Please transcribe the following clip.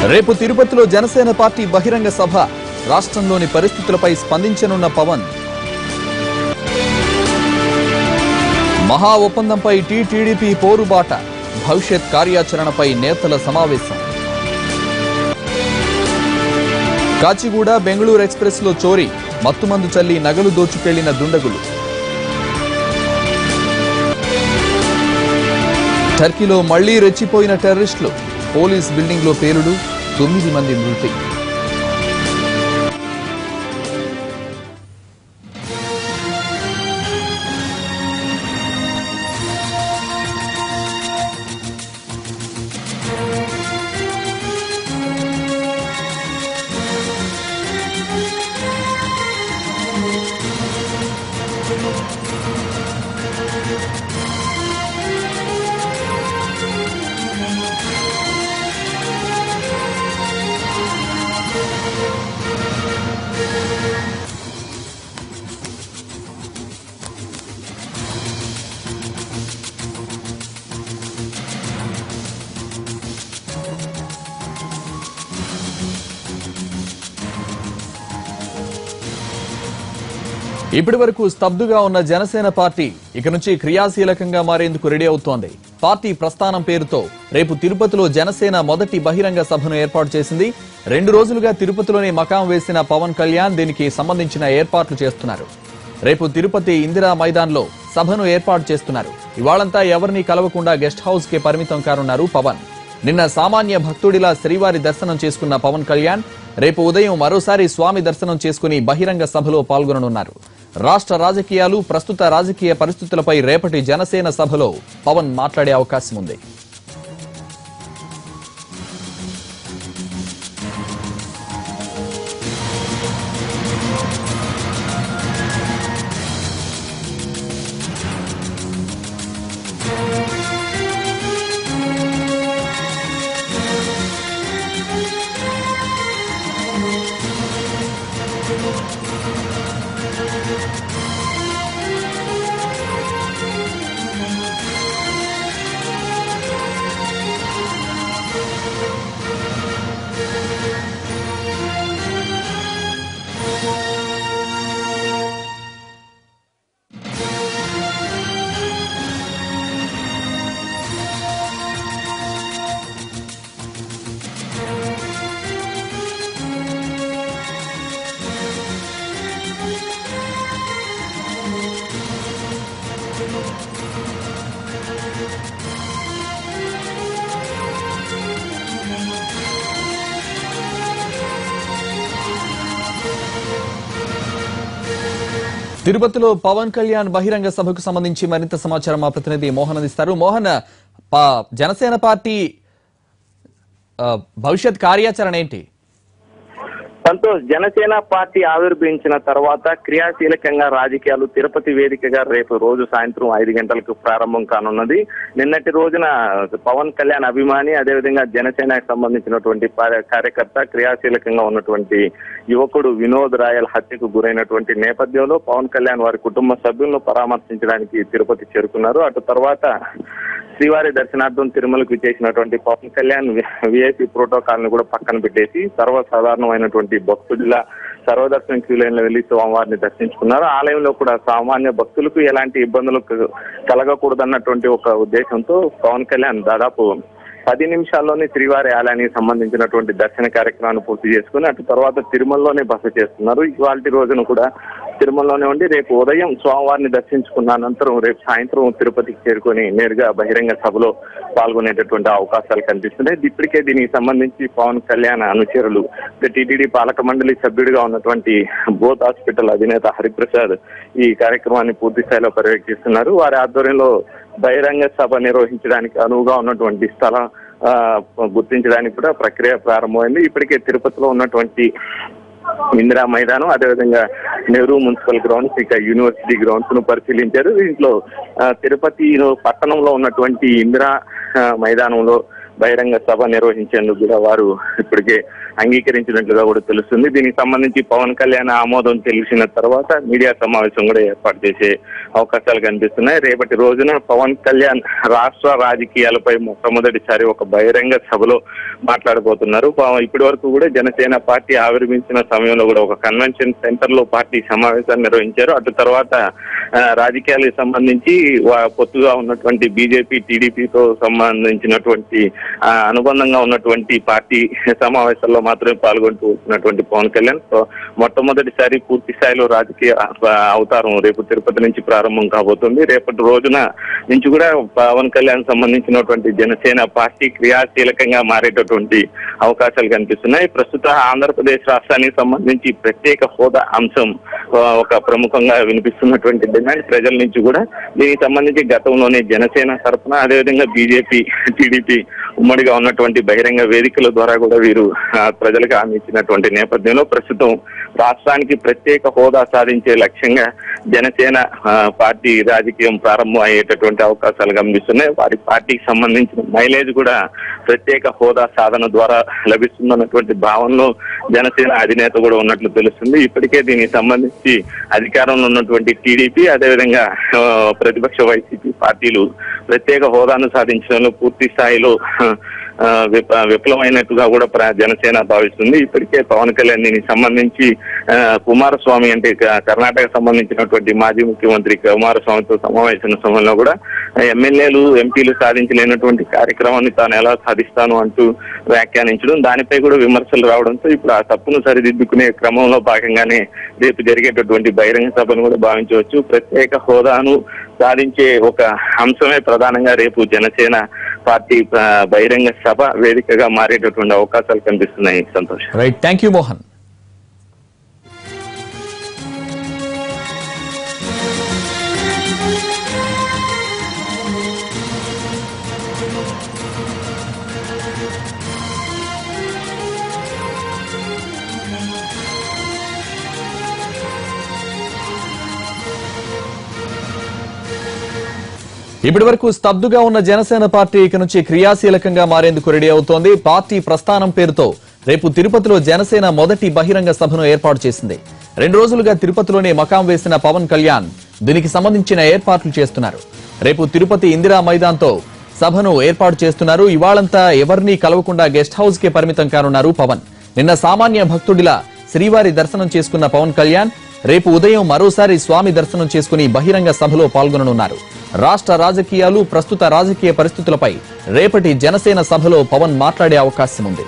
రేపు తిరుపతిలో జనసేన పార్టీ బహిరంగ సభ రాష్ట్రంలోని పరిస్థితులపై స్పందించనున్న పవన్ మహా ఒప్పందంపై టీటీడీపీ పోరుబాట భవిష్యత్ కార్యాచరణపై నేతల సమావేశం కాచిగూడ బెంగళూరు ఎక్స్ప్రెస్ లో చోరీ మత్తుమందు చల్లి నగలు దోచుకెళ్లిన దుండగులు టర్కీలో మళ్లీ రెచ్చిపోయిన టెర్రరిస్టులు పోలీస్ బిల్డింగ్ లో పేలుడు తొమ్మిది మంది మృతి ఇప్పటి వరకు స్తబ్దుగా ఉన్న జనసేన పార్టీ ఇక నుంచి క్రియాశీలకంగా మారేందుకు రెడీ అవుతోంది పార్టీ ప్రస్థానం పేరుతో రేపు తిరుపతిలో జనసేన మొదటి బహిరంగ సభను ఏర్పాటు చేసింది రెండు రోజులుగా తిరుపతిలోనే మకాం వేసిన పవన్ కళ్యాణ్ దీనికి సంబంధించిన ఏర్పాట్లు చేస్తున్నారు రేపు తిరుపతి ఇందిరా మైదాన్లో సభను ఏర్పాటు చేస్తున్నారు ఇవాళంతా ఎవరిని కలవకుండా గెస్ట్ హౌస్ కి పరిమితం కానున్నారు పవన్ నిన్న సామాన్య భక్తుడిలా శ్రీవారి దర్శనం చేసుకున్న పవన్ కళ్యాణ్ రేపు ఉదయం మరోసారి స్వామి దర్శనం చేసుకుని బహిరంగ సభలో పాల్గొననున్నారు రాష్ట్ర రాజకీయాలు ప్రస్తుత రాజకీయ పరిస్థితులపై రేపటి జనసేన సభలో పవన్ మాట్లాడే అవకాశం ఉంది తిరుపతిలో పవన్ కళ్యాణ్ బహిరంగ సభకు సంబంధించి మరింత సమాచారం మా ప్రతినిధి మోహన్ అందిస్తారు మోహన్ పా- జనసేన పార్టీ ఆ, భవిష్యత్ కార్యాచరణ ఏంటి సంతోష్ జనసేన పార్టీ ఆవిర్భవించిన తర్వాత క్రియాశీలకంగా రాజకీయాలు తిరుపతి వేదికగా రేపు రోజు సాయంత్రం ఐదు గంటలకు ప్రారంభం కానున్నది నిన్నటి రోజున పవన్ కళ్యాణ్ అభిమాని అదేవిధంగా జనసేనకు సంబంధించినటువంటి పా- కార్యకర్త క్రియాశీలకంగా ఉన్నటువంటి యువకుడు వినోద్ రాయల్ హత్యకు గురైనటువంటి నేపథ్యంలో పవన్ కళ్యాణ్ వారి కుటుంబ సభ్యులను పరామర్శించడానికి తిరుపతి చేరుకున్నారు అటు తర్వాత శ్రీవారి దర్శనార్థం తిరుమలకు విచ్చేసినటువంటి పవన్ కళ్యాణ్ విఐపి ప్రోటోకాల్ ను కూడా పక్కన పెట్టేసి సర్వసాధారణమైనటువంటి భక్తుల సర్వదర్శనం క్యూ లైన్ లో వెళ్లి స్వామివారిని దర్శించుకున్నారు ఆలయంలో కూడా సామాన్య భక్తులకు ఎలాంటి ఇబ్బందులు క- కలగకూడదన్నటువంటి ఒక ఉద్దేశంతో పవన్ కళ్యాణ్ దాదాపు పది నిమిషాల్లోనే శ్రీవారి ఆలయానికి సంబంధించినటువంటి దర్శన కార్యక్రమాన్ని పూర్తి చేసుకుని అటు తర్వాత తిరుమలలోనే బస చేస్తున్నారు ఇవాళ రోజున కూడా తిరుమలలోనే ఉండి రేపు ఉదయం స్వామివారిని దర్శించుకున్న అనంతరం రేపు సాయంత్రం తిరుపతికి చేరుకొని నేరుగా బహిరంగ సభలో పాల్గొనేటటువంటి అవకాశాలు కనిపిస్తున్నాయి ఇప్పటికే దీనికి సంబంధించి పవన్ కళ్యాణ్ అనుచరులు టీటీడీ పాలక మండలి సభ్యుడిగా ఉన్నటువంటి బోత్ హాస్పిటల్ అధినేత హరిప్రసాద్ ఈ కార్యక్రమాన్ని పూర్తి స్థాయిలో పర్యవేక్షిస్తున్నారు వారి ఆధ్వర్యంలో బహిరంగ సభ నిర్వహించడానికి అనువుగా ఉన్నటువంటి స్థలం ఆ, గుర్తించడానికి కూడా ప్రక్రియ ప్రారంభమైంది ఇప్పటికే తిరుపతిలో ఉన్నటువంటి ఇందిరా మైదానం అదేవిధంగా నెహ్రూ మున్సిపల్ గ్రౌండ్స్ ఇక యూనివర్సిటీ గ్రౌండ్స్ ను పరిశీలించారు దీంట్లో ఆ, తిరుపతి పట్టణంలో ఉన్నటువంటి ఇందిరా ఆ, మైదానంలో బహిరంగ సభ నిర్వహించేందుకు కూడా వారు ఇప్పటికే అంగీకరించినట్లుగా కూడా తెలుస్తుంది దీనికి సంబంధించి పవన్ కళ్యాణ్ ఆమోదం తెలిసిన తర్వాత మీడియా సమావేశం కూడా ఏర్పాటు చేసే అవకాశాలు కనిపిస్తున్నాయి రేపటి రోజున పవన్ కళ్యాణ్ రాష్ట్ర రాజకీయాలపై మొట్టమొదటిసారి ఒక బహిరంగ సభలో మాట్లాడబోతున్నారు పవ- ఇప్పటి వరకు కూడా జనసేన పార్టీ ఆవిర్భించిన సమయంలో కూడా ఒక కన్వెన్షన్ సెంటర్ లో పార్టీ సమావేశాన్ని నిర్వహించారు అటు తర్వాత ఆ, రాజకీయాలకు సంబంధించి వా- పొత్తుగా ఉన్నటువంటి బీజేపీ టీడీపీతో సంబంధించినటువంటి ఆ, అనుబంధంగా ఉన్నటువంటి పార్టీ సమావేశాల్లో మాత్రమే పాల్గొంటూ వచ్చినటువంటి పవన్ కళ్యాణ్ సో మొట్టమొదటిసారి పూర్తి స్థాయిలో రాజకీయ ఆ, అవతారం రేపు తిరుపతి నుంచి ప్రారంభం కాబోతుంది రేపటి రోజున నుంచి కూడా పవన్ కళ్యాణ్ సంబంధించినటువంటి జనసేన పార్టీ క్రియాశీలకంగా మారేటటువంటి అవకాశాలు కనిపిస్తున్నాయి ప్రస్తుత ఆంధ్రప్రదేశ్ రాష్ట్రానికి సంబంధించి ప్రత్యేక హోదా అంశం ఆ, ఒక ప్రముఖంగా వినిపిస్తున్నటువంటి డిమాండ్ ప్రజల నుంచి కూడా దీనికి సంబంధించి గతంలోనే జనసేన తరఫున అదేవిధంగా బీజేపీ టీడీపీ ఉమ్మడిగా ఉన్నటువంటి బహిరంగ వేదికల ద్వారా కూడా వీరు ఆ, ప్రజలకు హామీ ఇచ్చినటువంటి నేపథ్యంలో ప్రస్తుతం రాష్ట్రానికి ప్రత్యేక హోదా సాధించే లక్ష్యంగా జనసేన ఆ, పార్టీ రాజకీయం ప్రారంభం అయ్యేటటువంటి అవకాశాలు కనిపిస్తున్నాయి వారి పార్టీకి సంబంధించిన మైలేజ్ కూడా ప్రత్యేక హోదా సాధన ద్వారా లభిస్తుందన్నటువంటి భావనలో జనసేన అధినేత కూడా ఉన్నట్లు తెలుస్తుంది ఇప్పటికే దీనికి సంబంధించి అధికారంలో ఉన్నటువంటి టీడీపీ అదేవిధంగా ఆ, ప్రతిపక్ష వైసీపీ పార్టీలు ప్రత్యేక హోదాను సాధించడంలో పూర్తి స్థాయిలో ఆ, విప- విఫలమైనట్టుగా కూడా ప్ర- జనసేన భావిస్తుంది ఇప్పటికే పవన్ కళ్యాణ్ దీనికి సంబంధించి ఆ, కుమారస్వామి అంటే క- కర్ణాటక సంబంధించినటువంటి మాజీ ముఖ్యమంత్రి కుమారస్వామితో సమావేశం సమయంలో కూడా ఎమ్మెల్యేలు ఎంపీలు సాధించలేనటువంటి కార్యక్రమాన్ని తాను ఎలా సాధిస్తాను అంటూ వ్యాఖ్యానించడం దానిపై కూడా విమర్శలు రావడంతో ఇప్పుడు ఆ తప్పును సరిదిద్దుకునే క్రమంలో భాగంగానే రేపు జరిగేటటువంటి బహిరంగ సభను కూడా భావించవచ్చు ప్రత్యేక హోదాను సాధించే ఒక అంశమే ప్రధానంగా రేపు జనసేన పార్టీ ఆ, బహిరంగ సభ వేదికగా మారేటటువంటి అవకాశాలు కనిపిస్తున్నాయి Santosh right thank you Mohan ఇప్పటి వరకు స్తబ్దుగా ఉన్న జనసేన పార్టీ ఇక నుంచి క్రియాశీలకంగా మారేందుకు రెడీ అవుతోంది పార్టీ ప్రస్థానం పేరుతో రేపు తిరుపతిలో జనసేన మొదటి బహిరంగ సభను ఏర్పాటు చేసింది రెండు రోజులుగా తిరుపతిలోనే మకాం వేసిన పవన్ కళ్యాణ్ దీనికి సంబంధించిన ఏర్పాట్లు చేస్తున్నారు రేపు తిరుపతి ఇందిరా మైదాన్తో సభను ఏర్పాటు చేస్తున్నారు ఇవాళంతా ఎవరినీ కలవకుండా గెస్ట్ హౌస్ కే పరిమితం కానున్నారు పవన్ నిన్న సామాన్య భక్తుడిలా శ్రీవారి దర్శనం చేసుకున్న పవన్ కళ్యాణ్ రేపు ఉదయం మరోసారి స్వామి దర్శనం చేసుకుని బహిరంగ సభలో పాల్గొననున్నారు రాష్ట్ర రాజకీయాలు ప్రస్తుత రాజకీయ పరిస్థితులపై రేపటి జనసేన సభలో పవన్ మాట్లాడే అవకాశం ఉంది